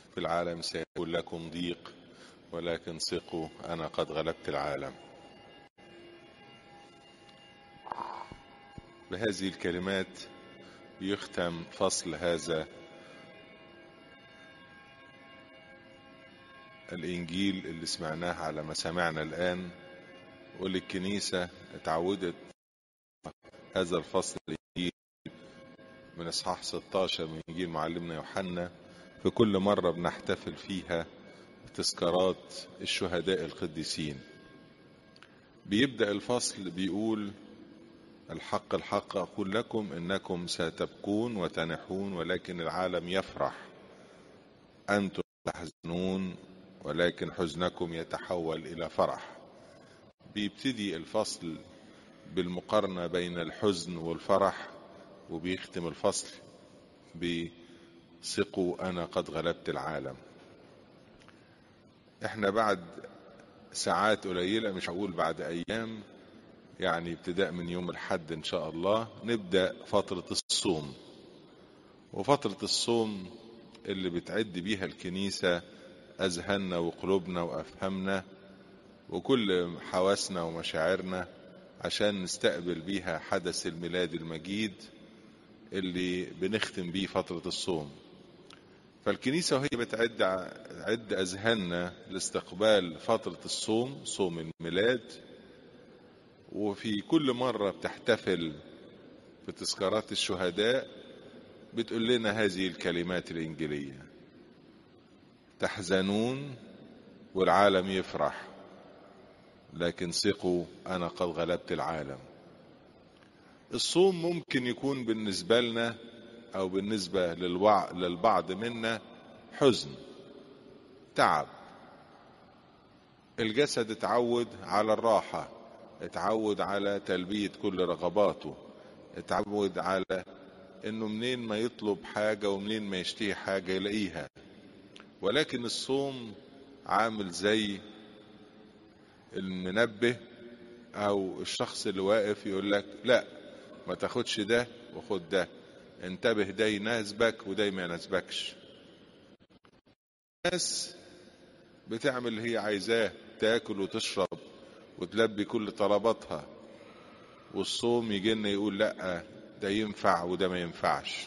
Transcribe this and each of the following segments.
في العالم سيكون لكم ضيق ولكن ثقوا أنا قد غلبت العالم بهذه الكلمات يختم فصل هذا الإنجيل اللي سمعناه على ما سمعنا الآن واللي الكنيسة اتعودت هذا الفصل الإنجيل من إصحاح 16 من إنجيل معلمنا يوحنا في كل مرة بنحتفل فيها بتذكارات الشهداء القديسين بيبدأ الفصل بيقول الحق الحق أقول لكم إنكم ستبكون وتنحون ولكن العالم يفرح أنتم تحزنون ولكن حزنكم يتحول إلى فرح بيبتدي الفصل بالمقارنة بين الحزن والفرح وبيختم الفصل بثقوا أنا قد غلبت العالم احنا بعد ساعات قليلة مش هقول بعد أيام يعني ابتداء من يوم الحد إن شاء الله نبدأ فترة الصوم وفترة الصوم اللي بتعد بيها الكنيسة أذهاننا وقلوبنا وأفهامنا وكل حواسنا ومشاعرنا عشان نستقبل بيها حدث الميلاد المجيد اللي بنختم بيه فترة الصوم فالكنيسة وهي بتعد عد أذهاننا لاستقبال فترة الصوم صوم الميلاد وفي كل مرة بتحتفل بتذكارات الشهداء بتقول لنا هذه الكلمات الإنجيلية تحزنون والعالم يفرح لكن ثقوا أنا قد غلبت العالم الصوم ممكن يكون بالنسبة لنا أو بالنسبة للوع... للبعض منا حزن تعب الجسد اتعود على الراحة اتعود على تلبية كل رغباته اتعود على انه منين ما يطلب حاجة ومنين ما يشتهي حاجة يلاقيها ولكن الصوم عامل زي المنبه او الشخص اللي واقف يقول لك لا ما تاخدش ده وخد ده انتبه ده يناسبك وده ما يناسبكش الناس بتعمل اللي هي عايزاه تاكل وتشرب وتلبي كل طلباتها والصوم يجي لنا يقول لا ده ينفع وده ما ينفعش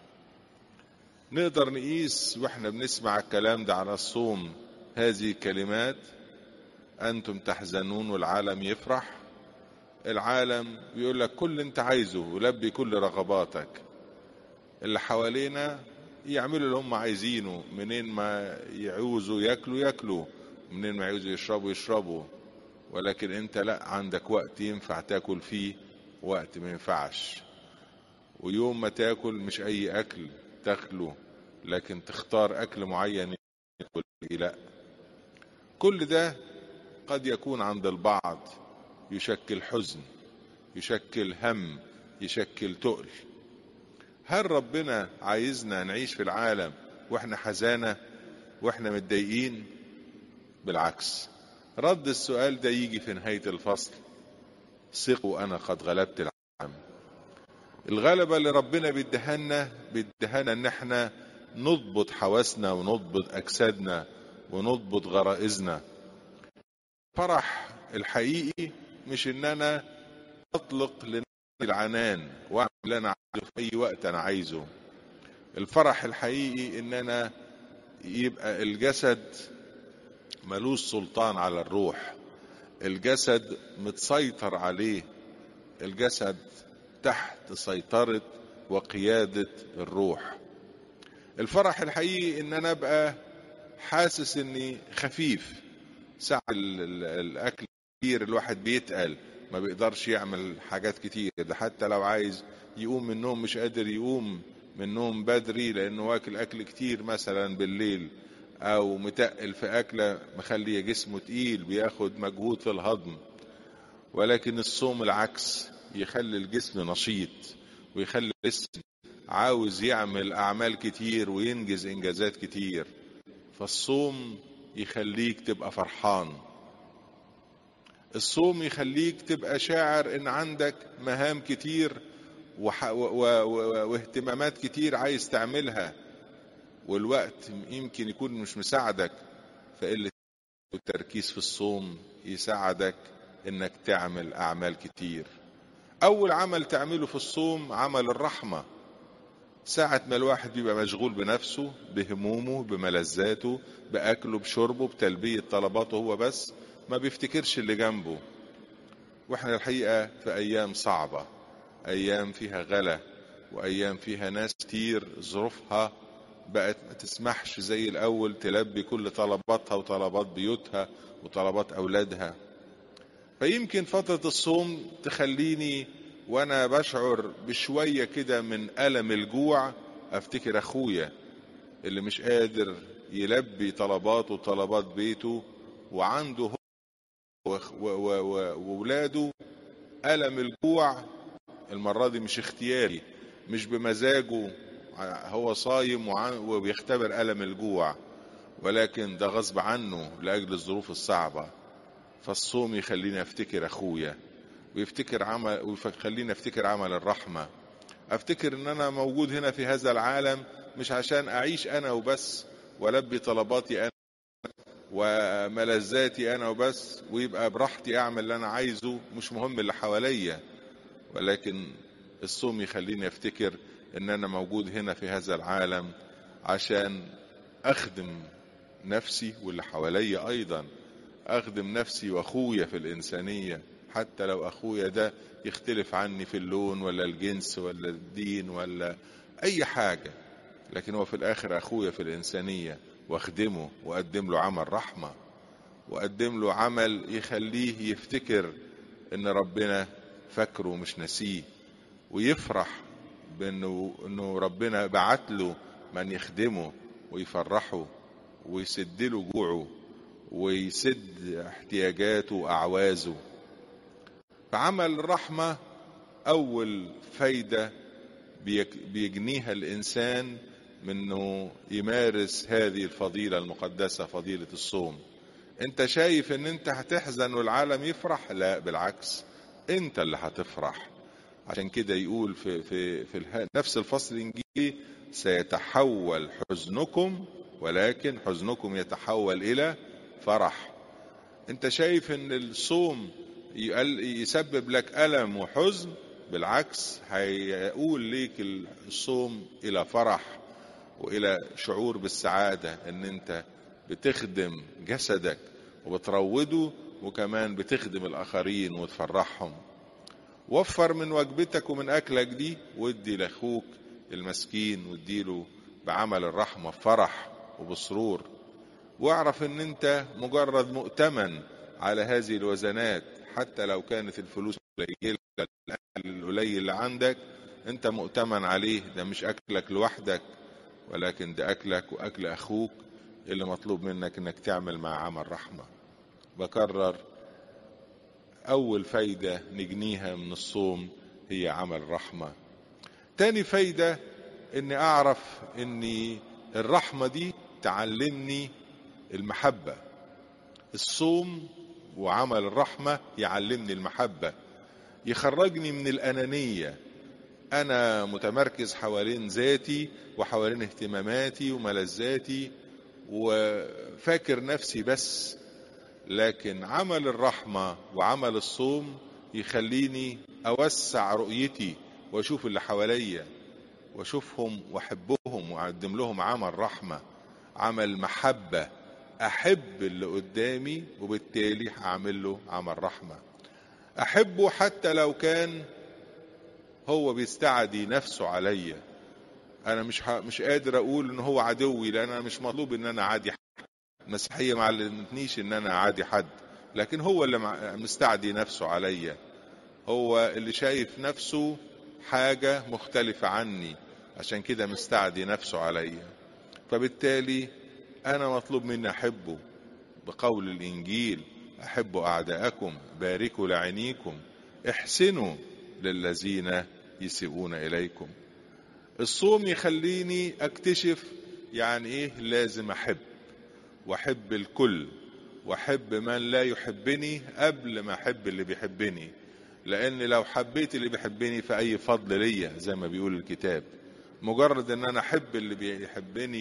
نقدر نقيس واحنا بنسمع الكلام ده على الصوم هذه الكلمات انتم تحزنون والعالم يفرح العالم بيقول لك كل اللي انت عايزه ولبي كل رغباتك اللي حوالينا يعملوا اللي هم عايزينه منين ما يعوزوا ياكلوا ياكلوا منين ما يعوزوا يشربوا يشربوا ولكن انت لا عندك وقت ينفع تاكل فيه وقت ما ينفعش ويوم ما تاكل مش اي اكل تاكله لكن تختار اكل معين ياكل لا كل ده قد يكون عند البعض يشكل حزن يشكل هم يشكل تقل هل ربنا عايزنا نعيش في العالم واحنا حزانة واحنا متضايقين بالعكس رد السؤال ده يجي في نهاية الفصل ثقوا انا قد غلبت العالم الغلبة اللي ربنا بيدهنا بيدهنا ان احنا نضبط حواسنا ونضبط اجسادنا ونضبط غرائزنا الفرح الحقيقي مش ان انا اطلق لنفسي العنان واعمل اللي انا عايزه في اي وقت انا عايزه الفرح الحقيقي ان انا يبقى الجسد ملوش سلطان على الروح الجسد متسيطر عليه الجسد تحت سيطرة وقيادة الروح الفرح الحقيقي ان انا ابقى حاسس اني خفيف ساعة الاكل كتير الواحد بيتقل ما بيقدرش يعمل حاجات كتير ده حتى لو عايز يقوم من النوم مش قادر يقوم من النوم بدري لانه واكل اكل كتير مثلا بالليل او متقل في اكله مخليه جسمه تقيل بياخد مجهود في الهضم ولكن الصوم العكس يخلي الجسم نشيط ويخلي الجسم عاوز يعمل اعمال كتير وينجز انجازات كتير فالصوم يخليك تبقى فرحان الصوم يخليك تبقى شاعر ان عندك مهام كتير وح... و... و... و... واهتمامات كتير عايز تعملها والوقت يمكن يكون مش مساعدك فقلة التركيز في الصوم يساعدك انك تعمل اعمال كتير اول عمل تعمله في الصوم عمل الرحمة ساعة ما الواحد بيبقى مشغول بنفسه بهمومه بملذاته بأكله بشربه بتلبية طلباته هو بس ما بيفتكرش اللي جنبه واحنا الحقيقة في أيام صعبة أيام فيها غلا وأيام فيها ناس كتير ظروفها بقت ما تسمحش زي الأول تلبي كل طلباتها وطلبات بيوتها وطلبات أولادها فيمكن فترة الصوم تخليني وأنا بشعر بشوية كده من ألم الجوع أفتكر أخويا اللي مش قادر يلبي طلباته وطلبات بيته وعنده هو وولاده ألم الجوع المرة دي مش اختياري مش بمزاجه هو صايم وبيختبر ألم الجوع ولكن ده غصب عنه لأجل الظروف الصعبة فالصوم يخليني افتكر اخويا ويفتكر عمل ويخليني افتكر عمل الرحمة افتكر ان انا موجود هنا في هذا العالم مش عشان اعيش انا وبس والبي طلباتي انا وملذاتي انا وبس ويبقى براحتي اعمل اللي انا عايزه مش مهم اللي حواليا ولكن الصوم يخليني افتكر ان انا موجود هنا في هذا العالم عشان اخدم نفسي واللي حواليا ايضا اخدم نفسي واخويا في الانسانية حتى لو اخويا ده يختلف عني في اللون ولا الجنس ولا الدين ولا اي حاجة لكن هو في الاخر اخويا في الانسانية واخدمه واقدم له عمل رحمة واقدم له عمل يخليه يفتكر ان ربنا فاكره مش نسيه ويفرح بانه انه ربنا بعت له من يخدمه ويفرحه ويسد له جوعه ويسد احتياجاته واعوازه فعمل الرحمة اول فايدة بيجنيها الانسان منه يمارس هذه الفضيلة المقدسة فضيلة الصوم انت شايف ان انت هتحزن والعالم يفرح لا بالعكس انت اللي هتفرح عشان كده يقول في في في نفس الفصل الانجيلي سيتحول حزنكم ولكن حزنكم يتحول الى فرح انت شايف ان الصوم يسبب لك الم وحزن بالعكس هيقول ليك الصوم الى فرح والى شعور بالسعاده ان انت بتخدم جسدك وبتروضه وكمان بتخدم الاخرين وتفرحهم وفر من وجبتك ومن اكلك دي وادي لاخوك المسكين واديله بعمل الرحمه بفرح وبسرور واعرف ان انت مجرد مؤتمن على هذه الوزنات حتى لو كانت الفلوس قليله القليل اللي عندك انت مؤتمن عليه ده مش اكلك لوحدك ولكن ده اكلك واكل اخوك اللي مطلوب منك انك تعمل مع عمل رحمه بكرر اول فايده نجنيها من الصوم هي عمل رحمه تاني فايده اني اعرف ان الرحمه دي تعلمني المحبه الصوم وعمل الرحمه يعلمني المحبه يخرجني من الانانيه انا متمركز حوالين ذاتي وحوالين اهتماماتي وملذاتي وفاكر نفسي بس لكن عمل الرحمه وعمل الصوم يخليني اوسع رؤيتي واشوف اللي حواليا واشوفهم واحبهم واقدم لهم عمل رحمه عمل محبه احب اللي قدامي وبالتالي هعمل له عمل رحمه احبه حتى لو كان هو بيستعدي نفسه عليا انا مش ح... مش قادر اقول ان هو عدوي لان انا مش مطلوب ان انا عادي حد المسيحيه ما علمتنيش ان انا عادي حد لكن هو اللي مستعدي نفسه عليا هو اللي شايف نفسه حاجه مختلفه عني عشان كده مستعدي نفسه عليا فبالتالي انا مطلوب مني احبه بقول الانجيل احبوا اعداءكم باركوا لعينيكم احسنوا للذين يسيئون اليكم الصوم يخليني اكتشف يعني ايه لازم احب واحب الكل واحب من لا يحبني قبل ما احب اللي بيحبني لان لو حبيت اللي بيحبني فاي فضل ليا زي ما بيقول الكتاب مجرد ان انا احب اللي بيحبني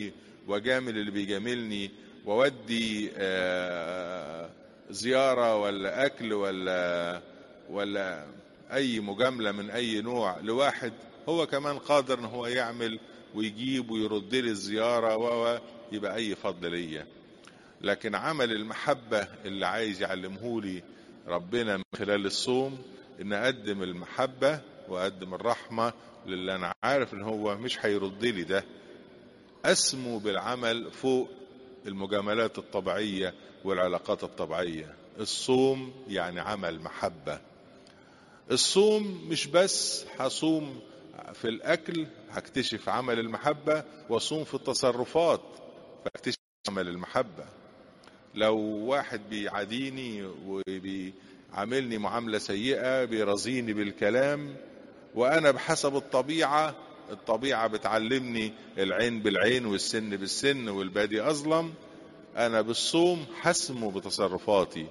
واجامل اللي بيجاملني واودي آه، زيارة ولا اكل ولا ولا اي مجاملة من اي نوع لواحد هو كمان قادر ان هو يعمل ويجيب ويرد لي الزيارة و يبقى اي فضل ليا لكن عمل المحبة اللي عايز يعلمهولي ربنا من خلال الصوم ان اقدم المحبة واقدم الرحمة للي انا عارف ان هو مش هيرد لي ده اسمو بالعمل فوق المجاملات الطبيعية والعلاقات الطبيعية الصوم يعني عمل محبة الصوم مش بس هصوم في الاكل هكتشف عمل المحبة واصوم في التصرفات فاكتشف عمل المحبة لو واحد بيعاديني وبيعاملني معاملة سيئة بيرضيني بالكلام وانا بحسب الطبيعة الطبيعة بتعلمني العين بالعين والسن بالسن والبادي اظلم انا بالصوم حسمه بتصرفاتي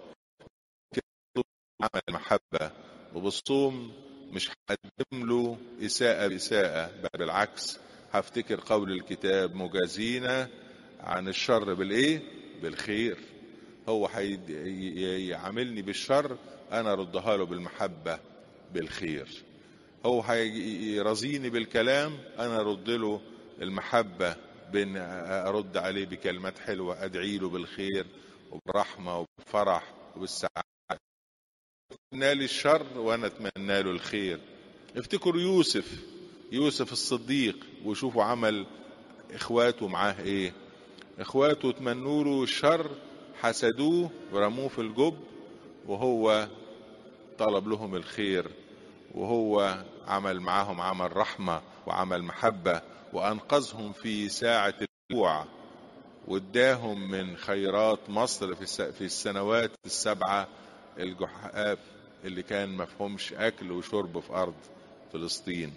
عمل محبة وبالصوم مش هقدم له إساءة بإساءة بل بالعكس هفتكر قول الكتاب مجازينا عن الشر بالإيه؟ بالخير هو هيعاملني بالشر أنا أردها له بالمحبة بالخير هو هيرضيني بالكلام أنا أرد له المحبة بين أرد عليه بكلمات حلوة أدعي له بالخير وبرحمة وبفرح وبالسعادة اتمنى لي الشر وانا اتمنى له الخير افتكروا يوسف يوسف الصديق وشوفوا عمل اخواته معاه ايه اخواته اتمنوا له الشر حسدوه ورموه في الجب وهو طلب لهم الخير وهو عمل معاهم عمل رحمة وعمل محبة وأنقذهم في ساعة الجوع واداهم من خيرات مصر في السنوات السبعة الجحاف اللي كان مفهومش أكل وشرب في أرض فلسطين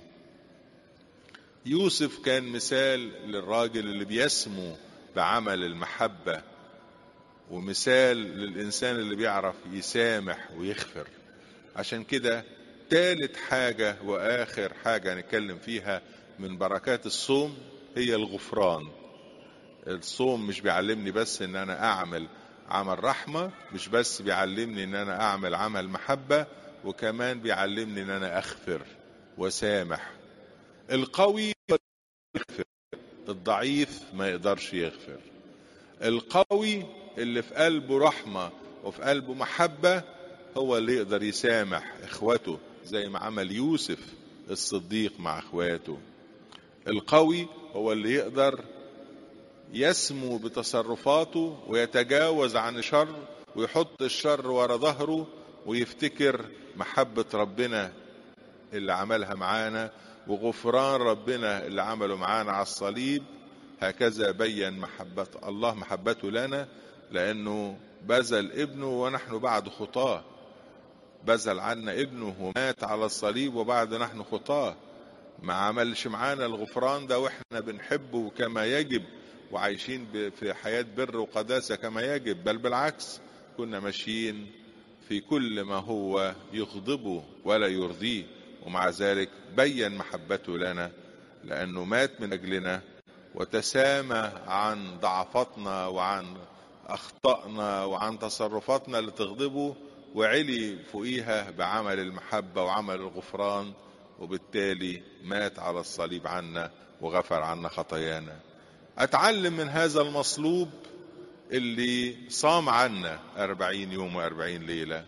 يوسف كان مثال للراجل اللي بيسمو بعمل المحبة ومثال للإنسان اللي بيعرف يسامح ويغفر عشان كده تالت حاجة وآخر حاجة هنتكلم فيها من بركات الصوم هي الغفران الصوم مش بيعلمني بس ان انا اعمل عمل رحمة مش بس بيعلمني ان انا اعمل عمل محبة وكمان بيعلمني ان انا اغفر وسامح القوي يغفر الضعيف ما يقدرش يغفر القوي اللي في قلبه رحمة وفي قلبه محبة هو اللي يقدر يسامح اخواته زي ما عمل يوسف الصديق مع اخواته القوي هو اللي يقدر يسمو بتصرفاته ويتجاوز عن شر ويحط الشر ورا ظهره ويفتكر محبة ربنا اللي عملها معانا وغفران ربنا اللي عمله معانا على الصليب هكذا بين محبة الله محبته لنا لأنه بذل ابنه ونحن بعد خطاه بذل عنا ابنه ومات على الصليب وبعد نحن خطاه ما عملش معانا الغفران ده واحنا بنحبه كما يجب وعايشين في حياة بر وقداسة كما يجب بل بالعكس كنا ماشيين في كل ما هو يغضبه ولا يرضيه ومع ذلك بين محبته لنا لأنه مات من أجلنا وتسامى عن ضعفاتنا وعن أخطائنا وعن تصرفاتنا اللي تغضبه وعلي فوقيها بعمل المحبة وعمل الغفران وبالتالي مات على الصليب عنا وغفر عنا خطايانا أتعلم من هذا المصلوب اللي صام عنا أربعين يوم وأربعين ليلة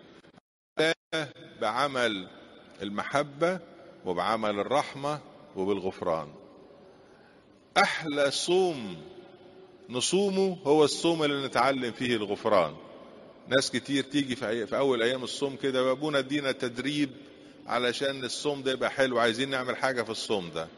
بعمل المحبة وبعمل الرحمة وبالغفران أحلى صوم نصومه هو الصوم اللي نتعلم فيه الغفران ناس كتير تيجي في أول أيام الصوم كده وابونا ادينا تدريب علشان الصوم ده يبقى حلو عايزين نعمل حاجة في الصوم ده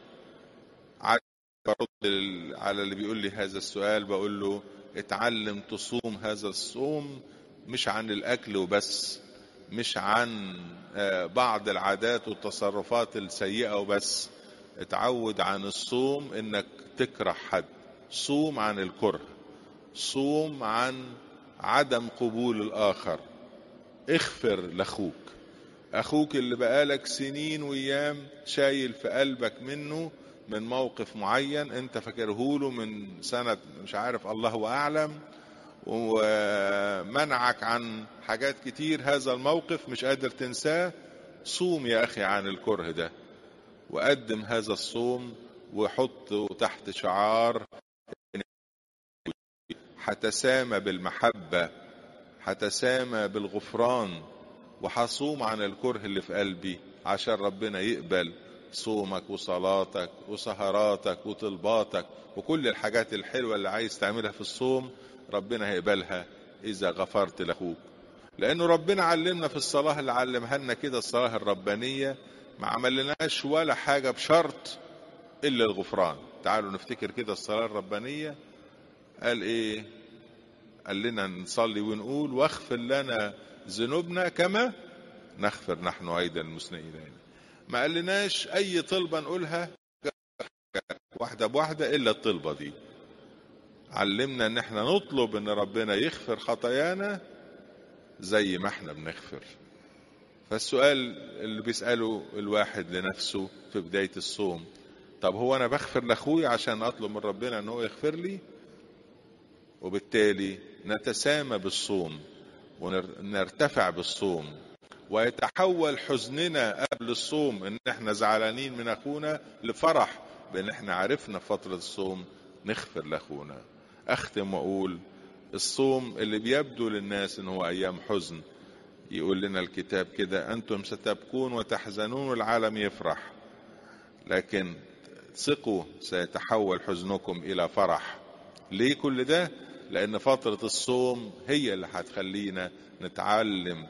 برد على اللي بيقول لي هذا السؤال بقول له اتعلم تصوم هذا الصوم مش عن الأكل وبس مش عن بعض العادات والتصرفات السيئة وبس اتعود عن الصوم انك تكره حد صوم عن الكره صوم عن عدم قبول الآخر اغفر لأخوك أخوك اللي بقالك سنين وأيام شايل في قلبك منه من موقف معين انت فاكره له من سنة مش عارف الله اعلم ومنعك عن حاجات كتير هذا الموقف مش قادر تنساه صوم يا اخي عن الكره ده وقدم هذا الصوم وحطه تحت شعار هتسامى بالمحبة هتسامى بالغفران وهصوم عن الكره اللي في قلبي عشان ربنا يقبل صومك وصلاتك وسهراتك وطلباتك وكل الحاجات الحلوة اللي عايز تعملها في الصوم ربنا هيقبلها إذا غفرت لأخوك لأنه ربنا علمنا في الصلاة اللي علمها لنا كده الصلاة الربانية ما عملناش ولا حاجة بشرط إلا الغفران تعالوا نفتكر كده الصلاة الربانية قال إيه قال لنا نصلي ونقول واغفر لنا ذنوبنا كما نغفر نحن أيضا المسنئين ما قالناش أي طلبة نقولها واحدة بواحدة إلا الطلبة دي علمنا ان احنا نطلب ان ربنا يغفر خطايانا زي ما احنا بنغفر فالسؤال اللي بيسأله الواحد لنفسه في بداية الصوم طب هو انا بغفر لاخويا عشان اطلب من ربنا ان هو يغفر لي وبالتالي نتسامى بالصوم ونرتفع بالصوم ويتحول حزننا قبل الصوم ان احنا زعلانين من اخونا لفرح بان احنا عرفنا في فترة الصوم نغفر لاخونا اختم واقول الصوم اللي بيبدو للناس ان هو ايام حزن يقول لنا الكتاب كده انتم ستبكون وتحزنون والعالم يفرح لكن ثقوا سيتحول حزنكم الى فرح ليه كل ده لان فترة الصوم هي اللي هتخلينا نتعلم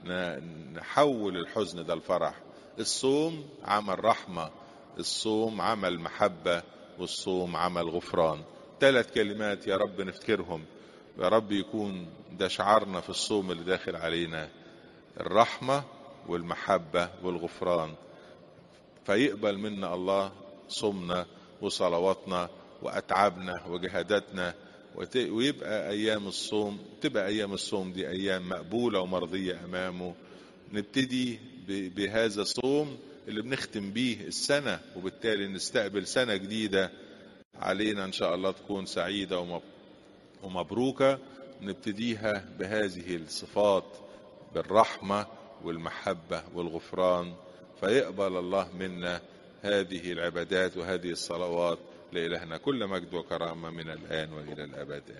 نحول الحزن ده لفرح الصوم عمل رحمة الصوم عمل محبة والصوم عمل غفران ثلاث كلمات يا رب نفتكرهم يا رب يكون ده شعارنا في الصوم اللي داخل علينا الرحمة والمحبة والغفران فيقبل منا الله صومنا وصلواتنا وأتعابنا وجهاداتنا ويبقى أيام الصوم تبقى أيام الصوم دي أيام مقبولة ومرضية أمامه نبتدي بهذا الصوم اللي بنختم بيه السنة وبالتالي نستقبل سنة جديدة علينا إن شاء الله تكون سعيدة ومبروكة نبتديها بهذه الصفات بالرحمة والمحبة والغفران فيقبل الله منا هذه العبادات وهذه الصلوات لإلهنا كل مجد وكرامة من الآن وإلى الأبد